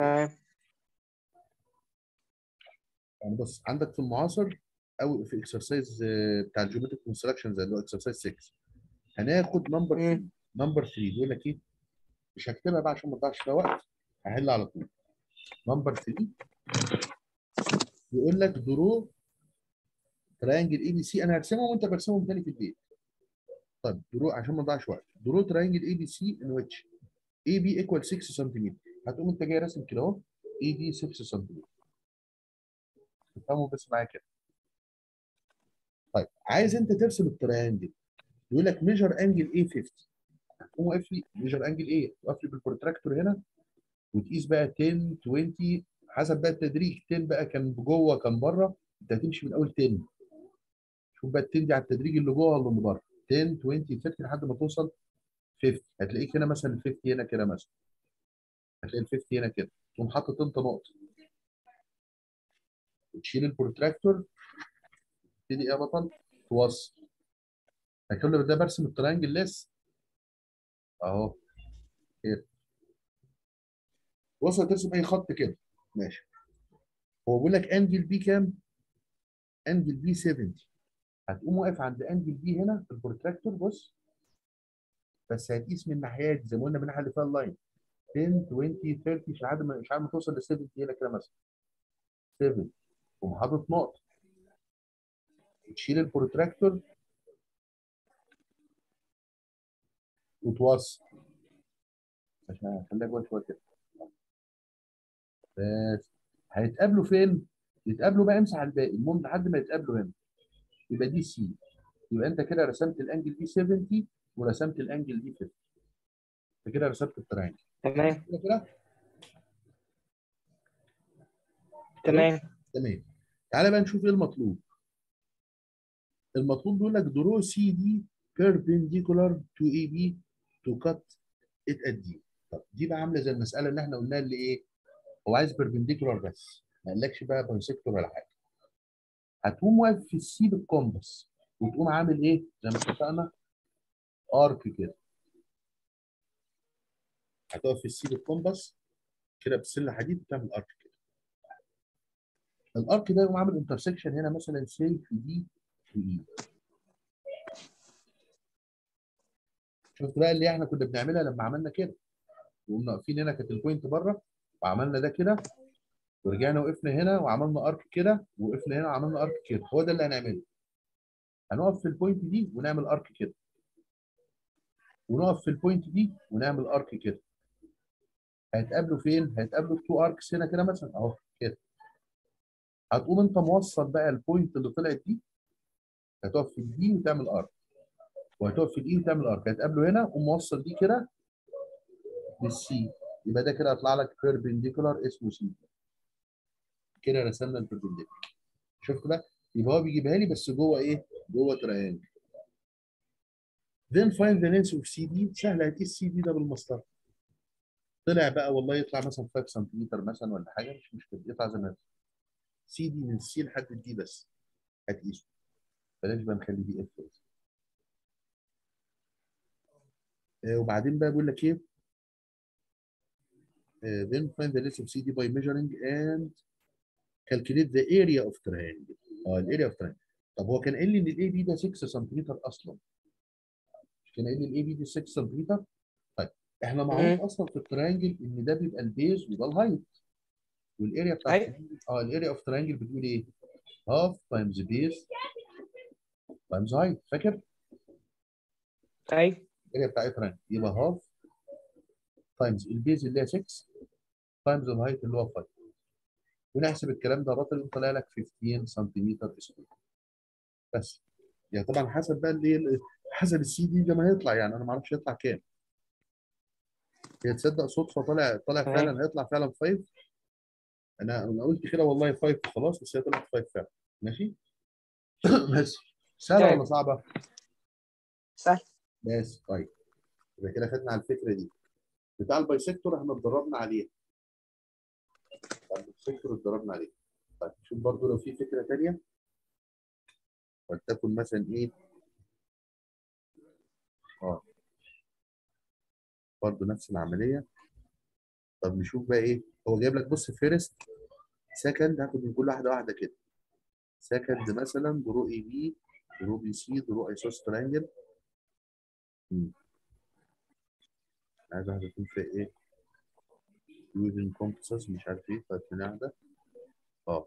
تمام يعني بص عندك في المعاصر او في اكسرسايز بتاع الجيومتريك كونستراكشن زي اللي هو اكسرسايز 6 هناخد نمبر مم. نمبر 3 بيقول لك ايه مش هكتبها بقى عشان ما تضيعش فيها وقت هحل على طول نمبر 3 بيقول لك درو تراينجل اي بي سي انا هرسمهم وانت برسمهم تاني في البيت طيب درو عشان ما نضيعش وقت درو تراينجل اي بي سي ان ويتش اي بي ايكوال 6 سنتيمتر هتقوم انت جاي راسم كده اهو اي بي 6 سنتيمتر تفهموا بس معايا كده طيب عايز انت ترسم التراينجل يقول لك ميجر انجل اي 50 هتقوم واقف لي ميجر انجل ايه واقف لي بالبروتراكتور هنا وتقيس بقى 10 20 حسب بقى التدريج 10 بقى كان جوه كان بره انت هتمشي من اول 10 شوف بقى ال 10 دي على التدريج اللي جوه ولا اللي بره 10 20 30 لحد ما توصل 50 هتلاقيك هنا مثلا ال 50 هنا كده مثلا هتلاقي ال 50 هنا كده تقوم حاطط انت نقطه وتشيل البروتراكتور تبتدي ايه يا بطل توصل هكمل ده برسم التراينجل لسه اهو كده وصل ترسم اي خط كده ماشي هو بيقول لك انجل بي كام؟ انجل بي 70 هتقوم واقف عند انجل بي هنا في البروتراكتور بص بس هتقيس من الناحيات زي ما قلنا من الناحيه اللي فيها اللاين 10 20 30 مش عارف مش عارف ما توصل ل 70 هنا كده مثلا 7 تقوم حاطط نقطه تشيل البروتراكتور وتوصل عشان خليها جوه شويه كده بس هيتقابلوا فين؟ يتقابلوا بقى امسح الباقي المهم لحد ما يتقابلوا هنا يبقى دي سي يبقى انت كده رسمت الانجل دي 70 ورسمت الانجل دي 50 انت كده رسمت التراينجل تمام كده كده تمام تمام تعالى بقى نشوف ايه المطلوب المطلوب بيقول لك درو سي دي perpendicular to AB to cut it at D طب دي بقى عامله زي المساله اللي احنا قلناها اللي ايه هو عايز perpendicular بس ما قالكش بقى بايسكتور ولا حاجه هتقوم واقف في السي بالكومباس وتقوم عامل ايه زي ما اتفقنا ارك كده هتقف في السي بالكومباس كده بسله حديد وتعمل ارك كده الارك ده يقوم عامل انترسكشن هنا مثلا سي في دي في اي شفت بقى اللي احنا كنا بنعملها لما عملنا كده وقمنا واقفين هنا كانت البوينت بره وعملنا ده كده ورجعنا وقفنا هنا وعملنا ارك كده وقفنا هنا وعملنا ارك كده هو ده اللي هنعمله هنقف في البوينت دي ونعمل ارك كده ونقف في البوينت دي ونعمل ارك كده هيتقابلوا فين؟ هيتقابلوا التو اركس هنا كده مثلا اهو كده هتقوم انت موصل بقى البوينت اللي طلعت دي هتقف في الدي وتعمل ارك وهتقف في الاي وتعمل ارك هتقابله هنا وموصل دي كده بالسي يبقى ده كده هيطلع لك بيربنديكولار اسمه سي كده رسمنا البيربنديكولار شفت بقى يبقى هو بيجيبها لي بس جوه ايه؟ جوه تريانجل then find the length of CD سهل هتقيس سي دي ده بالمسطره طلع بقى والله يطلع مثلا 5 سنتيمتر مثلا ولا حاجه مش مشكله يطلع زي ما سي دي من السي لحد الدي بس هتقيسه بلاش بقى نخلي دي اف آه وبعدين بقى بيقول لك ايه آه then find the length of CD by measuring and calculate the area of triangle اه الاريا اوف triangle طب هو كان قايل لي ان الاي بي ده 6 سنتيمتر اصلا مش كان قايل لي الاي بي دي 6 سنتيمتر طيب احنا معروف اصلا في التريانجل ان ده بيبقى البيز وده الهايت والاريا بتاعت أيوة. اه الاريا اوف تريانجل بتقول ايه؟ هاف تايمز بيز تايمز هايت فاكر؟ ايوه الاريا بتاع اي تريانجل يبقى هاف تايمز البيز اللي هي 6 تايمز الهايت اللي هو 5 ونحسب الكلام ده بطل طلع لك 15 سنتيمتر سكوير بس يعني طبعا حسب بقى اللي هي حسب السي دي ده ما هيطلع يعني انا ما اعرفش يطلع كام هي تصدق صدفه طلع طلع تمام. فعلا هيطلع فعلا 5 انا انا قلت كده والله 5 خلاص بس هي طلعت 5 فعلا ماشي بس سهله تمام. ولا صعبه؟ سهل بس طيب يبقى كده خدنا على الفكره دي بتاع البايسكتور احنا اتدربنا عليه بتاع البايسكتور اتدربنا عليه طيب شوف برضو لو في فكره ثانيه ولتكن مثلا ايه اه برضو نفس العمليه طب نشوف بقى ايه هو جايب لك بص فيرست سكند هاخد من كل واحده واحده كده سكند مثلا درو اي بي درو بي سي درو ايسوس ترانجل عايز واحده يكون فيها ايه يوزن كومبسس مش عارف ايه فاتنين واحده اه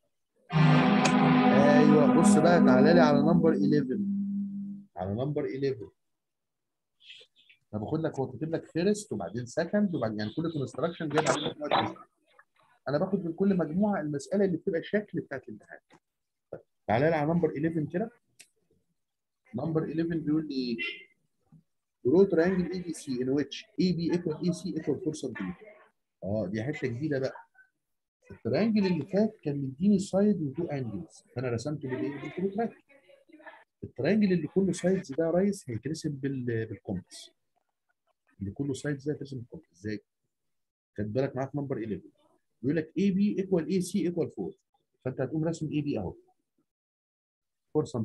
ايوه بص بقى تعالى لي على نمبر 11 على نمبر 11 انا باخد لك هو كاتب لك فيرست وبعدين سكند وبعدين يعني كل كونستراكشن جايب عليه مجموعه مسائل. انا باخد من كل مجموعه المساله اللي بتبقى شكل بتاعت الامتحان طيب، تعالى لي على نمبر 11 كده نمبر 11 بيقول لي ايه draw triangle ABC in which AB equal AC equal 4 سم اه دي حته جديده بقى التريانجل اللي فات كان مديني سايد وتو انجلز فانا رسمته بالايه؟ بالبروتراكت التريانجل اللي كله سايدز ده يا ريس هيترسم بال- بالكومبس اللي كله سايدز ده هيترسم بالكومبس ازاي؟ خد بالك معاك نمبر 11 بيقول لك اي بي ايكوال اي سي ايكوال 4 فانت هتقوم راسم اي بي اهو 4 سم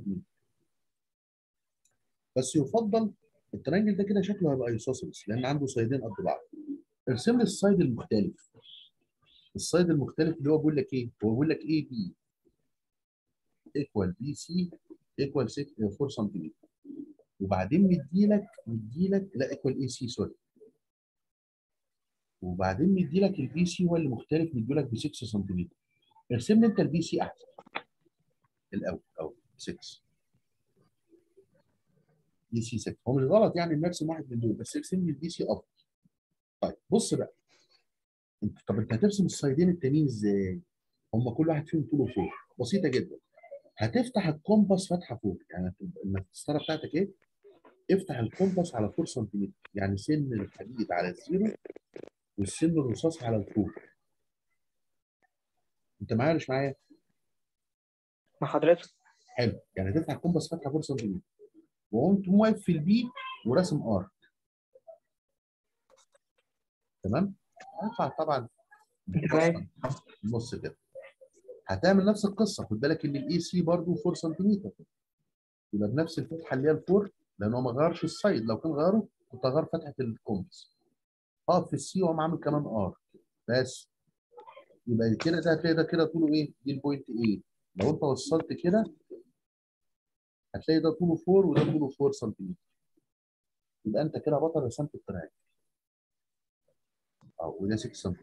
بس يفضل التريانجل ده كده شكله هيبقى ايسوسيلس لان عنده سايدين قد بعض ارسم لي السايد المختلف السايد المختلف اللي هو بيقول لك ايه؟ هو بيقول لك اي بي ايكوال بي سي ايكوال 4 سم وبعدين مديلك مديلك لا ايكوال اي سي سوري وبعدين مديلك البي سي هو اللي مختلف مديلك ب 6 سم ارسم لي انت البي سي احسن الاول او 6 بي سي 6 هو مش غلط يعني نرسم واحد من دول بس ارسم لي البي سي افضل طيب بص بقى انت طب انت هترسم السايدين التانيين ازاي؟ هم كل واحد فيهم طوله فوق بسيطه جدا هتفتح الكومباس فتحه فوق يعني هتبقى المسطره بتاعتك ايه؟ افتح الكومباس على 4 سم يعني سن الحديد على الزيرو والسن الرصاص على الفوق انت معايا ولا مش معايا؟ مع حضرتك حلو يعني هتفتح الكومباس فتحه 4 سم وقمت واقف في البي وراسم ار تمام؟ هيطلع طبعا تمام. النص كده هتعمل نفس القصه خد بالك ان الاي سي برضه 4 سم يبقى بنفس الفتحه اللي هي الفور لان هو ما غيرش السايد لو كان غيره كنت هغير فتحه الكومبس اقف في السي واقوم عامل كمان ار بس يبقى كده ده هتلاقي ده كده طوله ايه؟ دي البوينت ايه؟ لو انت وصلت كده هتلاقي ده طوله 4 وده طوله 4 سم يبقى انت كده بطل رسمت التراك اه وده 6 سم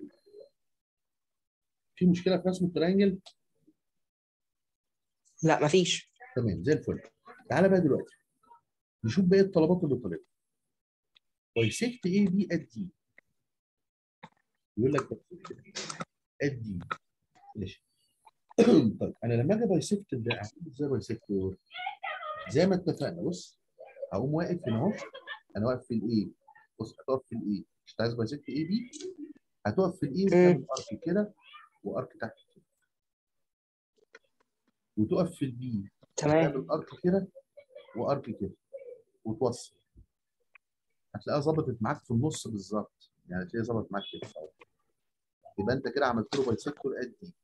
في مشكله في رسم الترينجل لا مفيش تمام زي الفل تعالى بقى دلوقتي نشوف باقي الطلبات اللي طلبت بايسكت اي بي ات دي يقول لك ات دي ماشي طيب انا لما اجي بايسكت ده اعمل ازاي بايسكت زي ما اتفقنا بص هقوم واقف هنا اهو انا واقف في الاي بص هتقف في الاي مش عايز بايسكت اي بي هتقف في الاي وتعمل ارك كده وارك تحت كده وتقف في البي تمام تعمل ارك كده وارك كده وتوصل هتلاقيها ظبطت معاك في النص بالظبط يعني هتلاقيها ظبطت معاك كده يبقى انت كده عملت له بايسكتور قد دي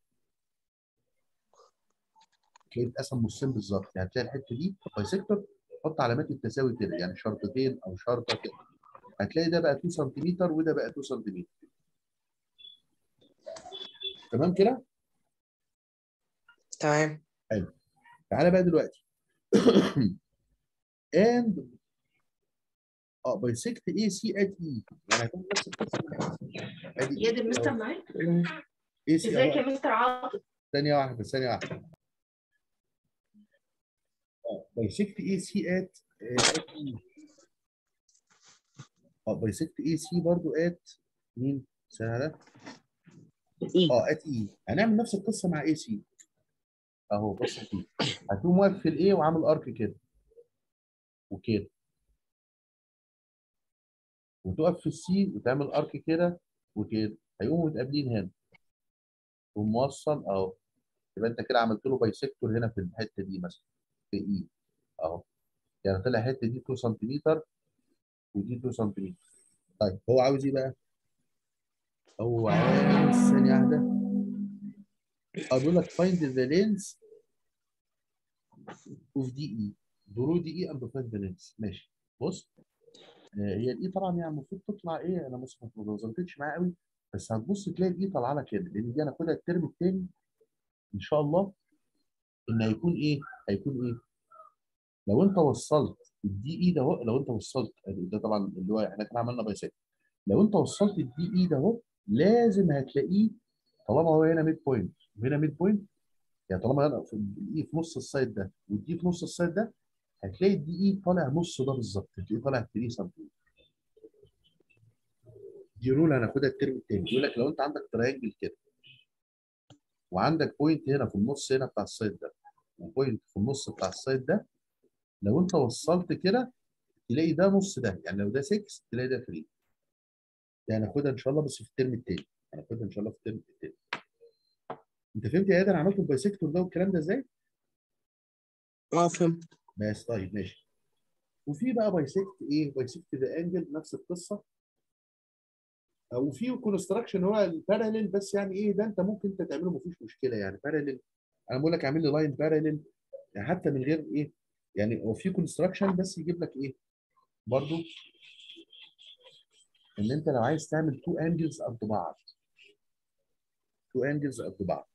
تلاقيه اتقسم نصين بالظبط يعني هتلاقي الحته دي بايسكتور حط علامات التساوي كده يعني شرطتين او شرطه كده هتلاقي ده بقى 2 سم وده بقى 2 سم تمام كده؟ تمام تعالى بقى دلوقتي and اه بايسكت اي سي ات اي يعني هتعمل نفس القصه ادي يا دي المستر معاك اي سي ازيك يا مستر عاطف ثانيه واحده ثانيه واحده اه بايسكت اي سي ات ات اي اه بايسكت اي سي برضو ات مين؟ ثانيه ده ايه اه ات اي هنعمل نفس القصه مع اي سي اهو بص فيه هتقوم واقف في الاي وعامل ارك كده وكده وتقف في السي وتعمل ارك كده وكده هيقوموا متقابلين هنا تقوم موصل اهو يبقى انت كده عملت له بايسكتور هنا في الحته دي مثلا في اي اهو يعني طلع الحته دي 2 سم ودي 2 سم طيب هو عاوز ايه بقى؟ هو عاوز ثانيه واحده اه بيقول لك find the length of DE درو دي اي اند find the length ماشي بص آه، هي الاي طبعا يعني المفروض تطلع ايه انا مش ما ظبطتش معايا قوي بس هتبص تلاقي دي طالعه لك هنا لان دي هناخدها الترم الثاني ان شاء الله ان هيكون ايه؟ هيكون ايه؟ لو انت وصلت الدي اي ده اهو لو انت وصلت ده طبعا اللي هو احنا كنا عملنا بايسكل لو انت وصلت الدي اي ده اهو لازم هتلاقيه طالما هو هنا ميد بوينت وهنا ميد بوينت يعني طالما هنا في الاي في نص السايد ده والدي في نص السايد ده هتلاقي الدي اي طالع نص ده بالظبط هتلاقيه طالع 3 سم دي رول هناخدها الترم الثاني يقول لك لو انت عندك تراينجل كده وعندك بوينت هنا في النص هنا بتاع السايد ده وبوينت في النص بتاع السايد ده لو انت وصلت كده تلاقي ده نص ده يعني لو ده 6 تلاقي ده 3 دي هناخدها ان شاء الله بس في الترم الثاني هناخدها ان شاء الله في الترم الثاني انت فهمت يا ادم عملت البايسكتور ده والكلام ده ازاي؟ اه فهمت بس طيب ماشي وفي بقى بايسكت ايه بايسكت ذا انجل نفس القصه وفي كونستراكشن هو الباراليل بس يعني ايه ده انت ممكن انت تعمله مفيش مشكله يعني باراليل انا بقول لك اعمل لي لاين باراليل يعني حتى من غير ايه يعني هو في كونستراكشن بس يجيب لك ايه برضو ان انت لو عايز تعمل تو انجلز قد بعض تو انجلز قد بعض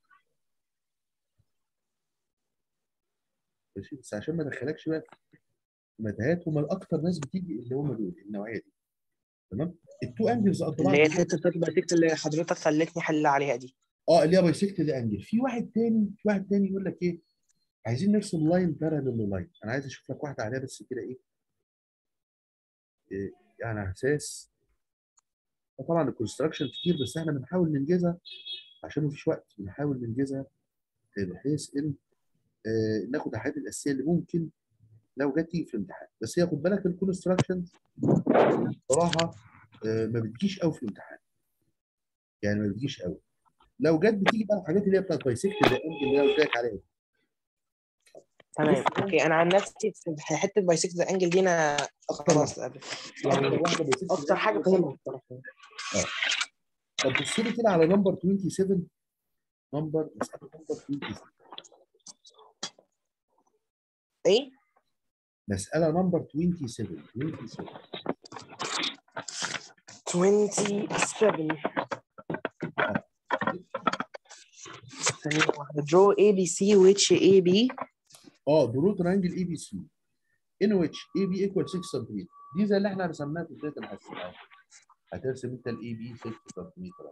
ماشي بس عشان ما ادخلكش بقى في متاهات هم الاكتر ناس بتيجي اللي هم دول النوعيه دي تمام التو انجلز قد بعض اللي هي الحته بتاعت البايسكت اللي حضرتك خلتني احل عليها دي اه اللي هي بايسكت دي انجل في واحد تاني في واحد تاني يقول لك ايه عايزين نرسم لاين باراليل لاين انا عايز اشوف لك واحده عليها بس كده ايه, إيه يعني على اساس طبعا الكونستراكشن كتير بس احنا بنحاول ننجزها عشان مفيش وقت بنحاول ننجزها بحيث ان آه ناخد الحاجات الاساسيه اللي ممكن لو جت تيجي في الامتحان بس هي خد بالك الكونستراكشن بصراحه آه ما بتجيش قوي في الامتحان يعني ما بتجيش قوي لو جت بتيجي بقى الحاجات اللي هي بتاعت بايسكت اللي اللي انا قلت لك عليها تمام اوكي انا عن نفسي في حته بايسكت ذا انجل دي انا خلاص يعني يعني واحده بايسكت اكتر حاجه فهمها بصراحه طب بص لي كده على نمبر 27 نمبر مسألة نمبر 27 ايه مسألة نمبر 27 27 27 ثانية واحدة draw ABC which AB اه درو ترانجل اي بي سي ان ويتش اي بي ايكوال 6 سنتيمتر دي زي اللي احنا رسمناها في بدايه الحصه اهو هترسم انت الاي بي 6 سنتيمتر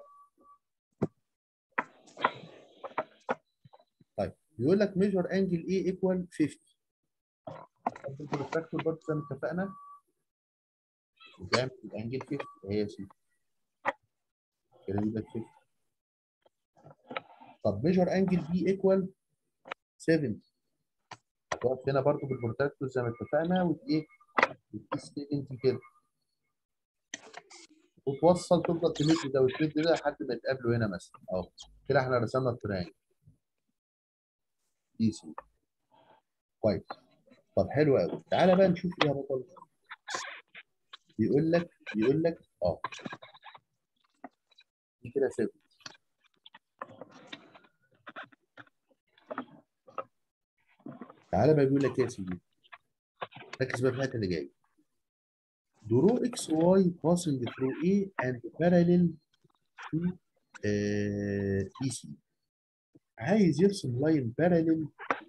طيب بيقول لك ميجر انجل اي ايكوال 50 الفاكتور برضه زي ما اتفقنا وتعمل الانجل 50 هي سي كده يبقى 50 طب ميجر انجل بي ايكوال 70 هتقف هنا برضه بالبروتراكتور زي ما اتفقنا وايه وتقيس 70 كده وتوصل تفضل تمد ده وتمد ده لحد ما يتقابلوا هنا مثلا اهو كده احنا رسمنا التريانجل دي سي كويس طب حلو قوي تعالى بقى نشوف ايه يا بطل بيقول لك بيقول لك اه دي كده 7 تعالى بقى بيقول لك ايه يا سيدي ركز بقى في الحته اللي جايه draw x y passing through A and parallel to uh, BC عايز يرسم لاين باراليل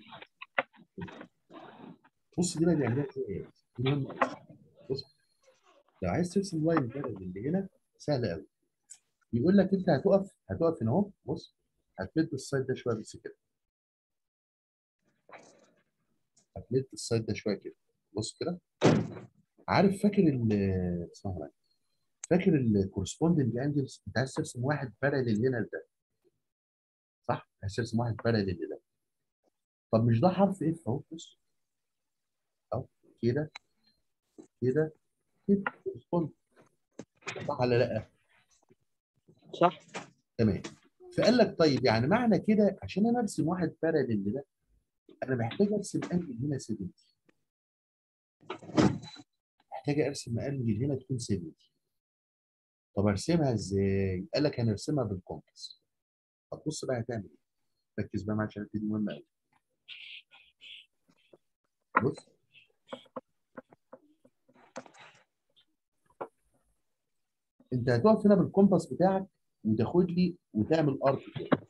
بص دي بقى بيعملها ازاي دي مهمه بص لو عايز ترسم لاين باراليل اللي هنا سهل قوي بيقول لك انت هتقف هتقف هنا اهو بص هتمد السايد ده شويه بس كده هتمد السايد ده شويه كده بص كده عارف فاكر ال اسمها معايا فاكر الكورسبوندنج انجلز انت عايز ترسم واحد باراليل هنا لده صح؟ عايز ترسم واحد باراليل لده طب مش ده حرف اف اهو بص اهو كده كده كده كورسبوند صح ولا لا؟ صح تمام فقال لك طيب يعني معنى كده عشان انا ارسم واحد باراليل لده انا محتاج ارسم انجل هنا 70 محتاج ارسم انجل هنا تكون 70 طب ارسمها ازاي؟ قال لك هنرسمها بالكومباس طب بص بقى هتعمل ايه؟ ركز بقى معايا عشان دي مهمه قوي بص انت هتقف هنا بالكومباس بتاعك وتاخد لي وتعمل ارك كده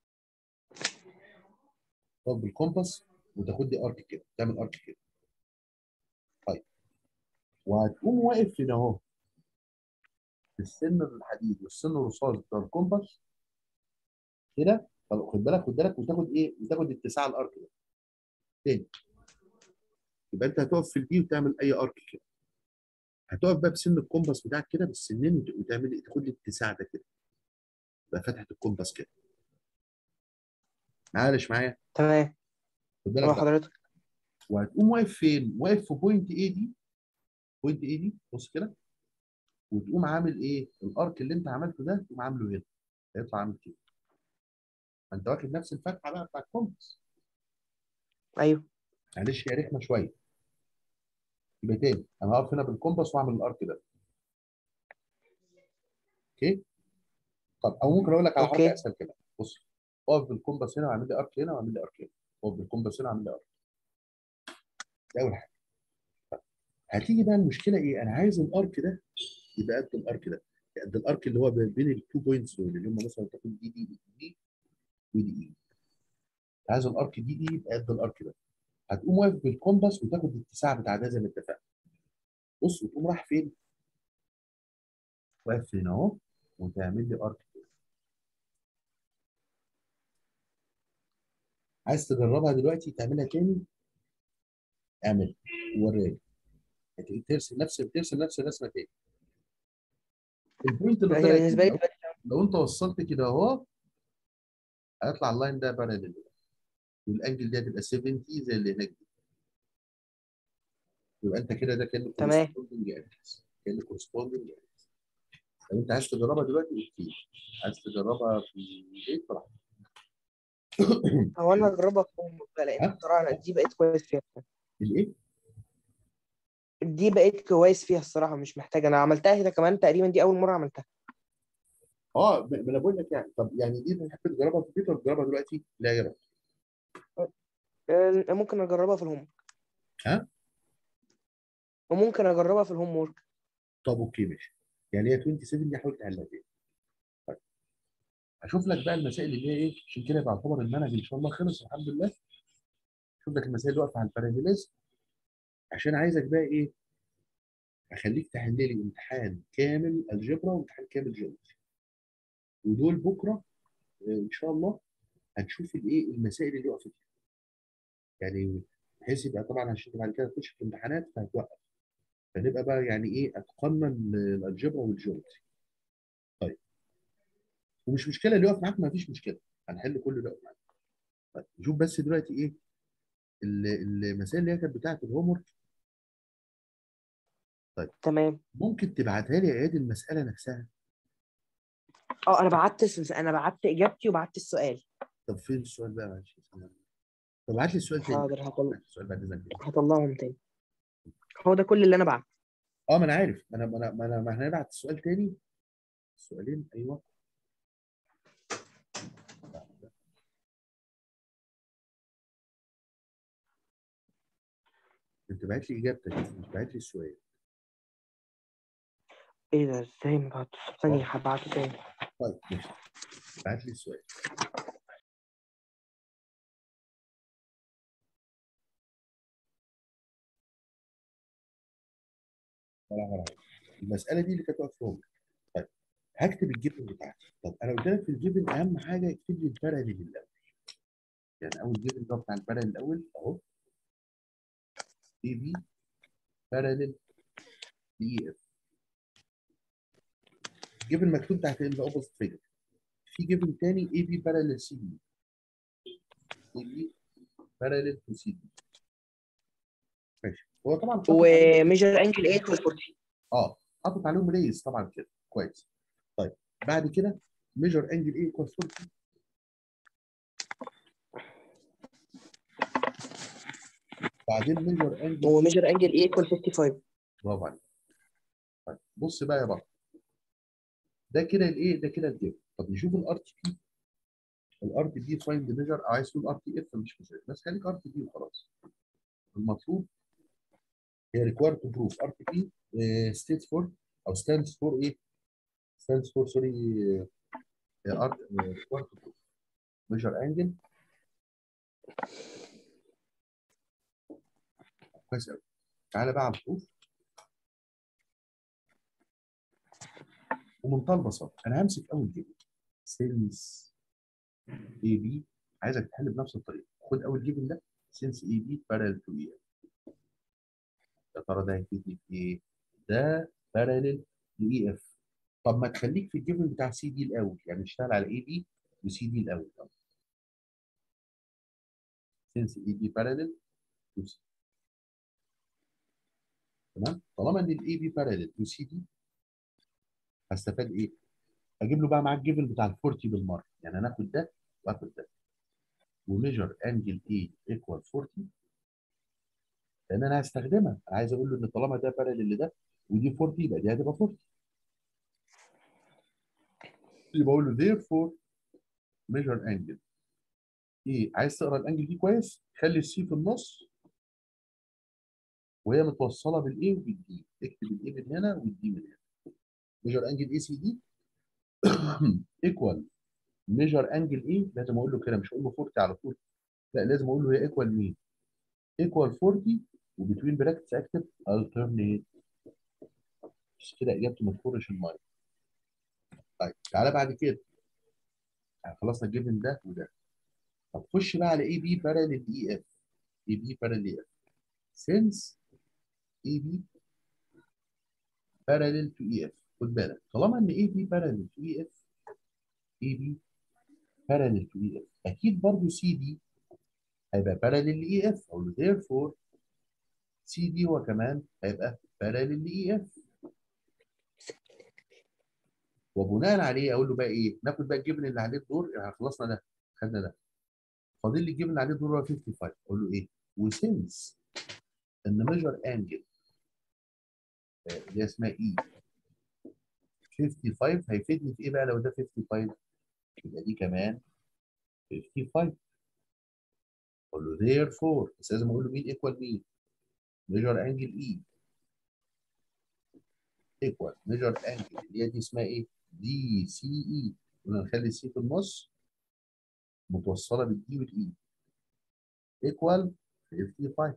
تقف بالكومباس وتاخد لي ارك كده تعمل ارك كده طيب وهتقوم واقف هنا اهو في السن الحديد والسن الرصاص بتاع الكومباس كده طب خد بالك خد بالك وتاخد ايه؟ وتاخد اتساع الارك ده تاني يبقى انت هتقف في البي وتعمل اي ارك كده هتقف بقى بسن الكومباس بتاعك كده بالسنين وت- وتعمل ايه؟ تاخد لي الاتساع ده كده يبقى فتحه الكومباس كده معلش معايا تمام خد بالك تمام بقى. حضرتك وهتقوم واقف فين؟ واقف في بوينت ايه دي بوينت ايه دي بص كده وتقوم عامل ايه؟ الارك اللي انت عملته ده تقوم عامله هنا هيطلع عامل كده ما انت واخد نفس الفتحه بقى بتاع الكومباس ايوه معلش هي رخمه شويه يبقى تاني انا هقف هنا بالكومباس واعمل الارك ده اوكي طب او ممكن اقول لك على أوكي. حركه اسهل كده بص اقف بالكومباس هنا واعمل لي ارك هنا واعمل لي ارك هنا اقف بالكومباس هنا واعمل لي ارك دي اول حاجه طب هتيجي بقى المشكله ايه انا عايز الارك ده يبقى قد الارك ده قد الارك اللي هو بين التو بوينتس دول اللي هم مثلا تكون دي دي دي ودي اي عايز الارك دي دي يبقى قد الارك ده هتقوم واقف بالكومباس وتاخد الاتساع بتاع ده زي ما اتفقنا بص وتقوم رايح فين؟ واقف هنا اهو وتعمل لي ارك كده عايز تجربها دلوقتي تعملها تاني اعمل وريني ترسم نفس ترسم نفس الرسمه تاني البوينت اللي هي طلعت بالنسبه لي دي، دلوقتي لو انت وصلت كده اهو هيطلع اللاين ده بارلل والانجل دي هتبقى 70 زي اللي هناك دي يبقى انت كده ده كانه تمام. كورسبوندنج انجلز كانه كورسبوندنج انجلز لو انت عايز تجربها دلوقتي اوكي عايز تجربها في البيت براحتك هو انا هجربها في أم بقى لان ها؟ بصراحه أنا دي بقيت كويس فيها الايه؟ دي بقيت كويس فيها الصراحه مش محتاج انا عملتها هنا كمان تقريبا دي اول مره عملتها اه ما ما انا بقول لك يعني طب يعني دي تحب تجربها في البيت ولا تجربها دلوقتي؟ لا يا رب آه، ممكن اجربها في الهوم ها؟ وممكن اجربها في الهوم وورك طب اوكي ماشي يعني هي 27 دي حاول تحلها تاني طيب هشوف لك بقى المسائل اللي هي ايه عشان كده يبقى يعتبر المنهج ان شاء الله خلص الحمد لله شوف لك المسائل اللي واقفه على الباراليليزم عشان عايزك بقى ايه اخليك تحل لي امتحان كامل الجبرا وامتحان كامل جيومتري ودول بكره آه، ان شاء الله هنشوف الايه المسائل اللي وقفت يعني بحيث يبقى طبعا عشان بعد كده تخش في الامتحانات فهتوقف فنبقى بقى يعني ايه اتقنا ال- الجبرا والجيومتري طيب ومش مشكله اللي يقف معاك ما فيش مشكله هنحل كل اللي يقف معاك طيب نشوف بس دلوقتي ايه ال- المسائل اللي هي كانت بتاعت الهوم ورك تمام ممكن تبعتها لي اعياد المساله نفسها اه انا بعت الس- انا بعت اجابتي وبعت السؤال طب فين السؤال بقى معلش يا سلام. طب ابعت لي السؤال تاني حاضر هطلع ابعت لي السؤال بعد اذنك هطلعهم تاني هو ده كل اللي انا بعته اه ما انا عارف ما انا ما انا ما انا ما احنا هنبعت السؤال تاني السؤالين ايوه انت بعت لي اجابتك مش بعت لي السؤال ايه ده ازاي ما بعته ثانيه هبعته تاني طيب ماشي بعت لي السؤال ولا ولا المساله دي اللي كانت واقفه لهم طيب هكتب الجبن بتاعتي طب انا قلت لك في الجبن اهم حاجه اكتب لي الباراليل الاول يعني اول جبن ده بتاع الباراليل الاول اهو اي بي باراليل دي اف جبن مكتوب تحت ال اوبوزيت فيجر في جبن تاني اي بي باراليل سي بي اي بي باراليل تو سي بي ماشي هو طبعا حاطط عليهم- وميجر انجل 8 و14 اه حاطط عليهم ريس طبعا كده كويس طيب بعد كده ميجر انجل ايه ايكوال 40 بعدين ميجر انجل وميجر انجل ايكوال 55 برافو عليك طيب بص بقى يا بطل ده كده الايه ده كده الجيب طب نشوف الار تي بي الار تي بي فايند ميجر او عايز تقول ار تي اف مش مشكله بس خليك ار تي بي وخلاص المطلوب هي ريكوير تو بروف ار تي بي ستيتس فور او ستاندز فور ايه ستاندز فور سوري ارت كوارت بروف ميجر انجل كويس قوي تعالى بقى على البروف ومنتهى البساطه انا همسك اول جيفن سينس اي بي عايزك تحل بنفس الطريقه خد اول جيفن ده سينس اي بي بارل تو اي يا ترى ده هيفيدني في ايه؟ ده بارلل لاي اف طب ما تخليك في الجيفن بتاع سي دي الاول يعني اشتغل على اي بي وسي دي الاول سينس اي بي بارلل تو سي تمام طالما ان الاي بي بارلل تو سي دي هستفاد ايه؟ اجيب له بقى معاك الجيفن بتاع ال 40 بالمره يعني انا اخد ده واخد ده وميجر انجل اي ايكوال 40 لان انا هستخدمها انا عايز اقول له ان طالما ده بارلل لده ودي 40 يبقى دي هتبقى 40 يبقى اقول له therefore measure angle ايه عايز تقرا الانجل دي كويس خلي السي في النص وهي متوصله بالاي وبالدي اكتب الاي من هنا والدي من هنا measure angle اي سي دي equal measure angle ايه لازم اقول له كده مش هقول له 40 على طول لا لازم اقول له هي equal مين equal 40 وبتوين براكتس اكتب alternate مش كده اجابته ما تخرش الميه طيب تعالى بعد كده يعني خلصنا الجيفن ده وده طب خش بقى على اي بي باراليل اي اف اي بي باراليل اي اف سينس اي بي باراليل تو اي اف خد بالك طالما ان اي بي باراليل تو اي اف اي بي باراليل تو اي اف اكيد برضه سي دي هيبقى باراليل لاي اف او therefore سي دي هو كمان هيبقى باراليل لاي اف وبناء عليه اقول له بقى ايه ناخد بقى الجبن اللي عليه الدور يعني خلصنا ده خدنا ده فاضل لي الجبن اللي عليه الدور هو 55 اقول له ايه وسنس ان ميجر انجل اللي اسمها اي 55 هيفيدني في ايه بقى لو ده 55 يبقى دي كمان 55 اقول له therefore بس لازم اقول له مين ايكوال مين ميجر انجل اي ايكوال ميجر انجل اللي هي دي اسمها ايه دي سي اي قلنا نخلي السي في النص متوصله بالدي والاي ايكوال 55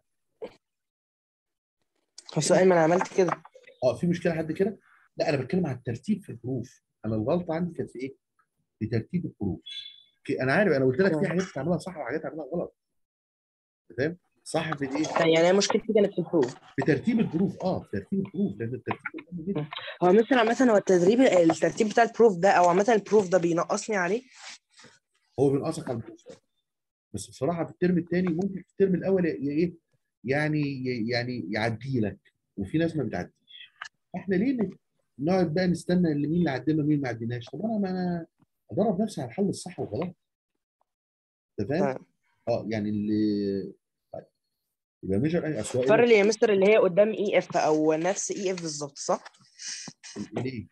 بس ايمن عملت كده اه في مشكله حد كده؟ لا انا بتكلم على الترتيب في الحروف انا الغلطه عندي كانت في ايه؟ في ترتيب الحروف اوكي انا عارف انا قلت لك في حاجات بتعملها صح وحاجات بتعملها غلط أنت فاهم؟ صح في الايه؟ يعني هي مشكلتي كانت في الحروف في ترتيب الحروف اه في ترتيب الحروف لان الترتيب مهم جدا هو مثلا عامة هو التدريب الترتيب بتاع البروف ده او عامة البروف ده بينقصني عليه هو بينقصك على الحروف بس بصراحه في الترم الثاني ممكن في الترم الاول ي- ايه يعني يعني يعدي لك وفي ناس ما بتعديش احنا ليه ن- نقعد بقى نستنى اللي مين اللي عدينا ومين ما عديناش طب انا ما انا ادرب نفسي على الحل الصح والغلط انت فاهم؟ تمام. اه يعني اللي طيب يبقى ميجر اسواق الفرق اللي يا مستر اللي هي قدام اي اف او نفس اي اف بالظبط صح؟ ليه؟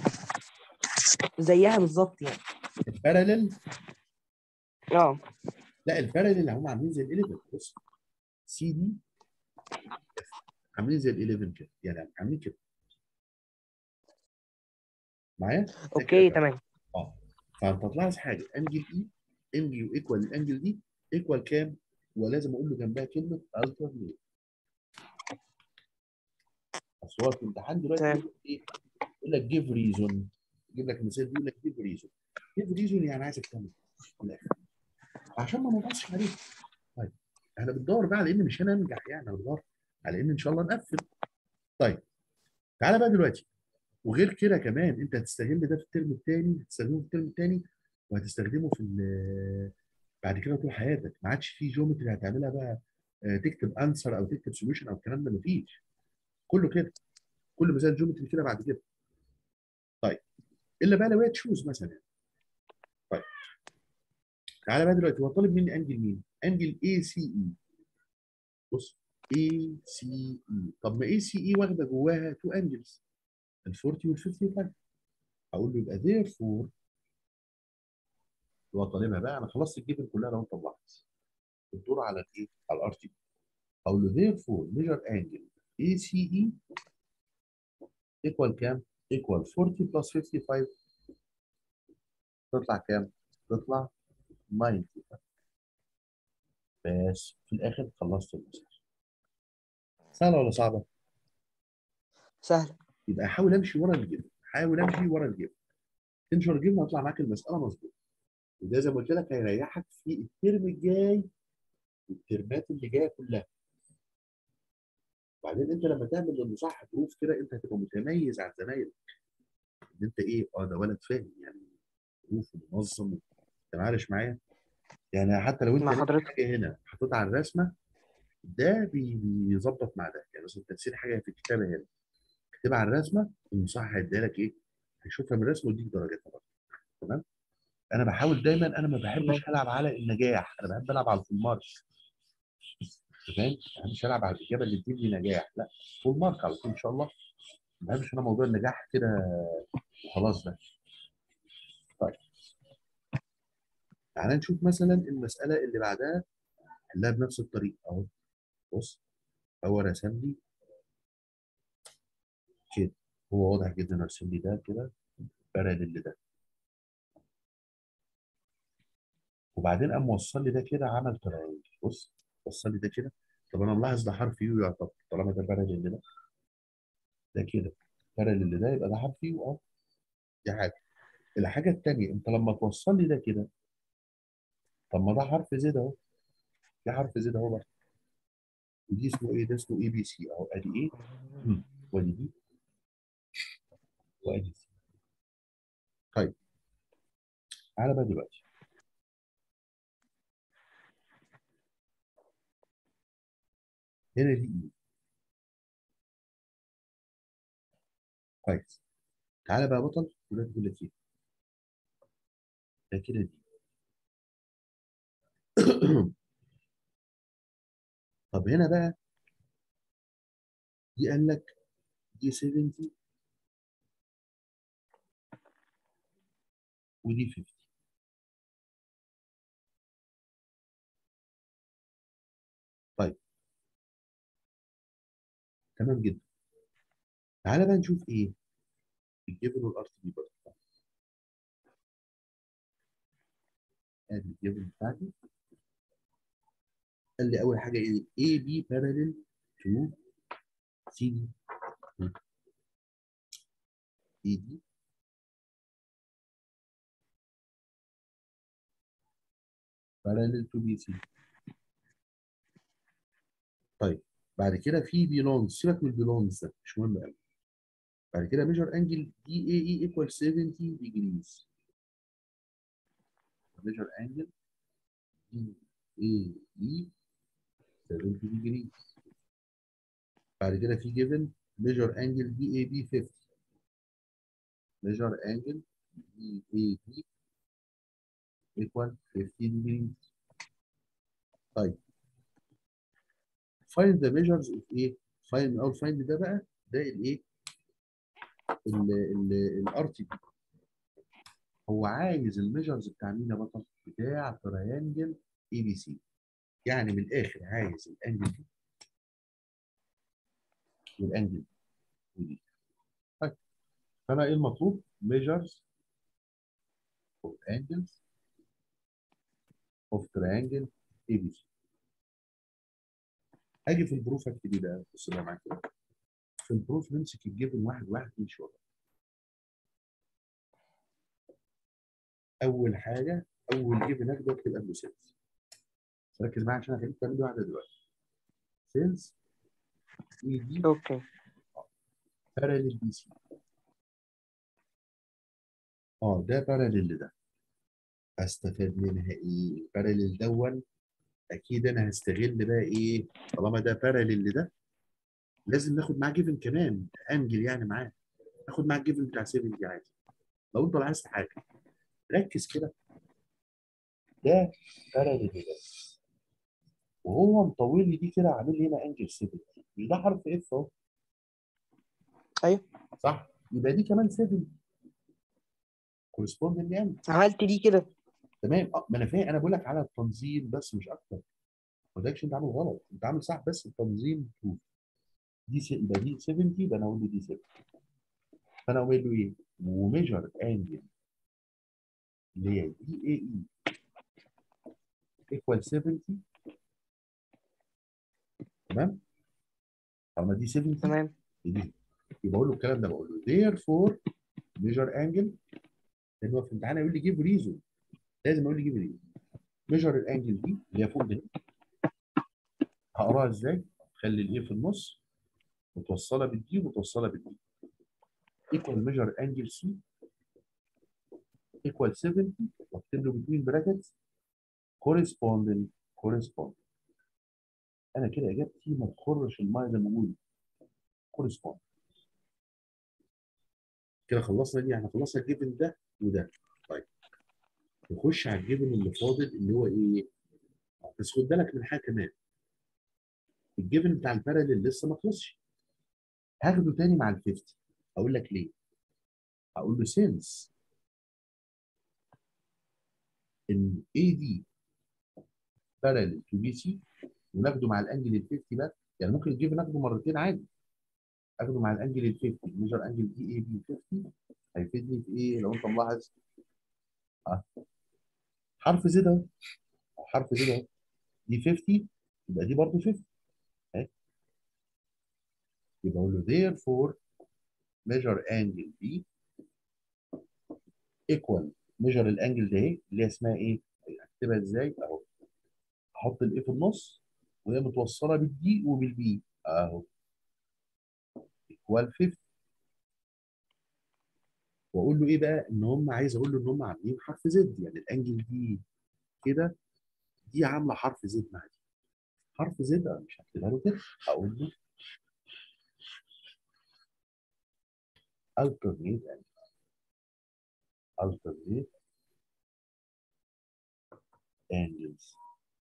زيها بالظبط يعني الباراليل اه لا الباراليل هم عاملين زي ال 11 بص سي دي عاملين زي ال 11 كده يعني عاملين كده معايا؟ اوكي تمام اه فانت تلاحظ حاجه انجل اي انجل ايكوال الانجل دي ايكوال كام؟ ولازم اقول له جنبها كلمه الترنيت اصل هو في الامتحان دلوقتي تمام. يقول لك ايه؟ يقول لك جيف ريزون يجيب لك مثال يقول لك جيف ريزون جيف ريزون يعني عايزك تعمل من الاخر عشان ما نضغطش عليك طيب احنا بندور بقى على ان مش هننجح يعني انا بدور على ان ان شاء الله نقفل طيب تعالى بقى دلوقتي وغير كده كمان انت هتستغل ده في الترم الثاني هتستخدمه في الترم الثاني وهتستخدمه في ال- بعد كده طول حياتك ما عادش في جيومتري هتعملها بقى آه، تكتب انسر او تكتب سوليوشن او الكلام ده مفيش كله كده كل مثال جيومتري كده بعد كده طيب الا بقى لو هي تشوز مثلا يعني. طيب تعالى بقى دلوقتي هو طالب مني انجل مين؟ انجل اي سي اي بص اي سي اي طب ما اي سي اي واخده جواها تو انجلز ال 40 وال 55 هقول له يبقى therefore هو طالبها بقى انا خلصت الجبن كلها لو انت ملاحظ الدور على الايه؟ على الار تي هقول له therefore measure angle ACE equal كام؟ equal 40 plus 55 تطلع كام؟ تطلع 90 بس في الاخر خلصت المسألة سهلة ولا صعبة؟ سهل يبقى حاول امشي ورا الجبن حاول امشي ورا الجبن تمشي ورا الجبن هتطلع معاك المسألة مظبوطة وده زي ما قلت لك هيريحك في الترم الجاي والترمات اللي جايه كلها بعدين انت لما تعمل للمصحح بروف كده انت هتبقى متميز عن زمايلك ان انت ايه اه ده ولد فاهم يعني بروف ومنظم انت معلش معايا يعني حتى لو انت مع لقيت حضرتك. حاجه هنا حطيتها على الرسمه ده بي- بيظبط مع ده يعني مثلا تفسير حاجه في الكتابه هنا اكتبها على الرسمه المصحح هيديها لك ايه هيشوفها من الرسمه ويديك درجاتها برضه تمام انا بحاول دايما انا ما بحبش العب على النجاح انا بحب العب على الفول مارك أنت فاهم؟ ما بحبش العب على الاجابه اللي تجيب لي نجاح لا فول مارك على طول ان شاء الله ما بحبش انا موضوع النجاح كده وخلاص ده طيب تعالى نشوف مثلا المساله اللي بعدها حلها بنفس الطريقه اهو بص هو رسم لي كده هو واضح جدا رسم لي ده كده بارلل لده وبعدين قام وصل لي ده كده عمل تراينجل بص وصل لي ده كده طب انا ملاحظ ده حرف يو يعتبر طالما ده بارلل لده ده كده بارلل لده يبقى ده حرف يو اه دي حاجه الحاجه الثانيه انت لما توصل لي ده كده طب ما ده حرف زد اهو ده حرف زد اهو بقى ودي اسمه ايه ده اسمه اي بي سي اهو ادي ايه مم. وادي دي وادي سي طيب تعالى بقى دلوقتي هنا دي ايه كويس تعالى بقى يا بطل وده تقول لك ايه ده كده دي طب هنا بقى دي قال لك دي 70 ودي 50 طيب تمام جدا تعالى بقى نشوف ايه الجبل والار تي بي برضه ادي الجبل بتاعتي قال لي اول حاجه ايه اي بي باراليل تو سي دي اي دي باراليل تو بي سي طيب بعد كده في بيلونز سيبك من البيلونز ده مش مهم قوي بعد كده ميجر انجل دي اي اي ايكوال 70 ديجريز ميجر انجل دي اي اي 70 ديجريز بعد كده في جيفن ميجر انجل دي اي بي 50 ميجر انجل دي اي بي ايكوال 50 ديجريز طيب find the measures of ايه find او find ده بقى ده الايه الار تي بي هو عايز الميجرز بتاع مين يا بطل بتاع تريانجل اي بي سي يعني من الاخر عايز الانجل دي والانجل ودي طيب فانا ايه المطلوب measures of angles of triangle ABC اجي في البروف اكتب ايه بقى بص بقى معاك كده في البروف نمسك الجبن واحد واحد نمشي ورا اول حاجه اول جبن اخده اكتب قبله سيلز ركز معايا عشان هخليك تعمل واحده دلوقتي سيلز اي دي اوكي باراليل بي سي اه ده باراليل لده استفاد منها ايه الباراليل دون اكيد انا هستغل بقى ايه طالما ده باراليل لده لازم ناخد معاه جيفن كمان انجل يعني معاه ناخد معاه الجيفن بتاع 70 دي عادي لو انت لاحظت حاجه ركز كده ده باراليل لده وهو مطول لي دي كده عامل لي هنا انجل 70 مش ده حرف اف اهو ايوه صح يبقى دي كمان 70 كورسبوندنج يعني عملت دي كده تمام اه ما انا فاهم انا بقول لك على التنظيم بس مش اكتر ما قلتلكش انت عامل غلط انت عامل صح بس التنظيم شوف دي س... يبقى دي 70 يبقى انا اقول له دي 70 فانا اقول له ايه وميجر انجل اللي هي دي اي اي ايكوال 70 تمام طالما دي 70 تمام دي يبقى اقول له الكلام ده بقول له therefore measure angle لان هو في الامتحان يقول لي جيب ريزون لازم اقول لي جيب ريزون measure الانجل دي اللي هي فوق دي هقراها ازاي؟ خلي الايه في النص متوصله بالدي ومتوصله بالدي equal measure angle C equal 70 واكتب له between brackets corresponding corresponding انا كده اجابتي ما تخرش الميه زي ما بقول corresponding كده خلصنا دي احنا خلصنا الجيفن ده وده طيب نخش على الجيفن اللي فاضل اللي هو ايه بس خد بالك من حاجه كمان الجيفن بتاع الباراليل لسه ما خلصش هاخده تاني مع ال 50 اقول لك ليه هقول له سينس ان اي دي باراليل تو بي سي وناخده مع الانجل ال 50 بقى يعني ممكن الجيفن ناخده مرتين عادي اخده مع الانجل ال 50 ميجر انجل دي اي بي 50 هيفيدني في ايه لو انت ملاحظ اه حرف زد اهو أو حرف زد اهو دي 50 يبقى دي برضه 50 اهي يبقى اقول له therefore measure angle B equal measure الانجل ده اهي اللي هي اسمها ايه؟ اكتبها ازاي؟ اهو احط الايه في النص وهي متوصله بالدي وبالبي اهو equal 50 واقول له ايه بقى؟ ان هم عايز اقول له ان هم عاملين حرف زد يعني الانجل دي كده دي عامله حرف زد مع دي حرف زد انا مش هكتبها له كده هقول له alternate angles alternate angles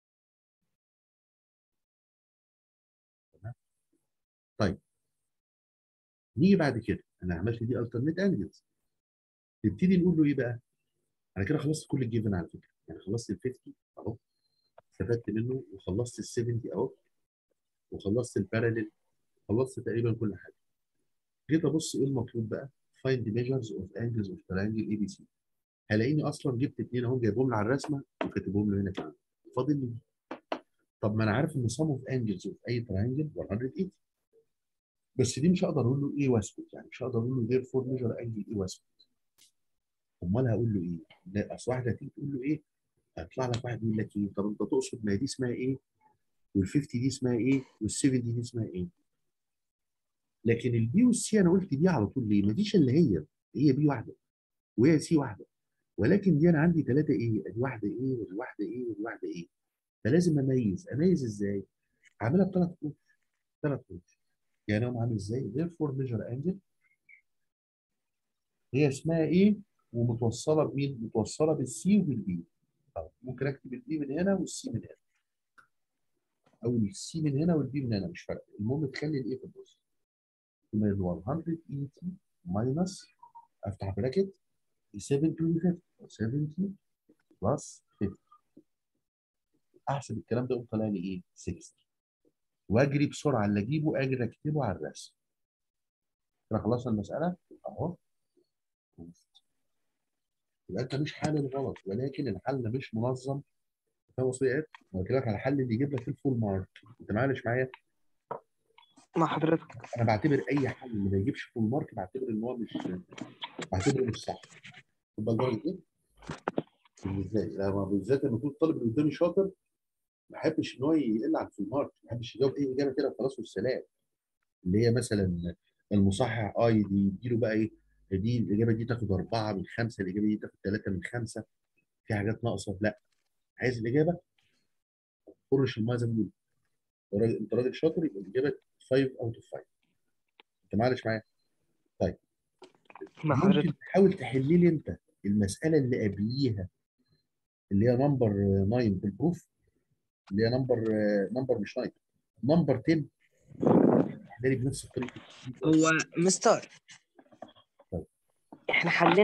تمام طيب نيجي بعد كده انا عملت دي alternate angles نبتدي نقول له ايه بقى؟ انا كده خلصت كل الجيفن على فكره يعني خلصت ال 50 اهو استفدت منه وخلصت ال 70 اهو وخلصت الباراليل خلصت تقريبا كل حاجه جيت ابص ايه المطلوب بقى find the measures of angles of triangle ABC هلاقيني اصلا جبت اثنين اهو جايبهم لي على الرسمه وكاتبهم له هنا كمان فاضل لي دي طب ما انا عارف ان sum of angles of اي triangle 180 بس دي مش هقدر اقول له ايه واسكت يعني مش هقدر اقول له therefore measure angle ايه واسكت امال هقول له ايه؟ لا اصل واحده هتيجي تقول له ايه؟ هيطلع لك واحد يقول لك ايه؟ طب انت تقصد ما هي دي اسمها ايه؟ وال 50 دي اسمها ايه؟ وال 70 دي اسمها ايه؟ لكن البي والسي انا قلت دي على طول ليه؟ ما ديش اللي هي هي بي واحده وهي سي واحده ولكن دي انا عندي ثلاثه ايه؟ ادي واحده ايه ودي واحده ايه ودي واحده ايه؟ فلازم اميز، اميز ازاي؟ اعملها بثلاث حروف ثلاث حروف يعني اقوم عامل ازاي؟ therefore measure angle هي اسمها ايه؟ ومتوصله بمين؟ متوصله بالسي وبالبي. طب ممكن اكتب البي من هنا والسي من هنا. او السي من هنا والبي من هنا مش فارقه، المهم تخلي الايه في النص. يبقى 180 ماينس افتح براكت 70 50 70 بلس 50 احسب الكلام ده يقوم طالع لي ايه؟ 60 واجري بسرعه اللي اجيبه اجري اكتبه على الرسم. كده خلصنا المساله اهو يبقى انت مش حالل غلط ولكن الحل مش منظم فاهم قصدي ايه؟ انا قلت لك على الحل اللي يجيب لك الفول مارك انت معلش معايا مع حضرتك انا بعتبر اي حل ما يجيبش فول مارك بعتبر ان هو مش بعتبره مش صح خد بالك درجه ايه؟ ازاي؟ لما بالذات لما يكون الطالب اللي قدامي شاطر ما بحبش ان هو يقل عن الفول مارك ما بحبش يجاوب اي اجابه كده وخلاص والسلام اللي هي مثلا المصحح اي دي يديله بقى ايه دي الاجابه دي تاخد اربعه من خمسه الاجابه دي تاخد ثلاثه من خمسه في حاجات ناقصه لا عايز الاجابه فرش الميه زي ما بيقولوا راجل- انت راجل شاطر يبقى الاجابه 5 اوت اوف 5 انت معلش معايا طيب مع ممكن حضرتك تحاول تحل لي انت المساله اللي قبليها اللي هي نمبر 9 بالبروف اللي هي نمبر نمبر مش 9 نمبر 10 احلها لي بنفس الطريقه هو مستر طيب. احنا حلينا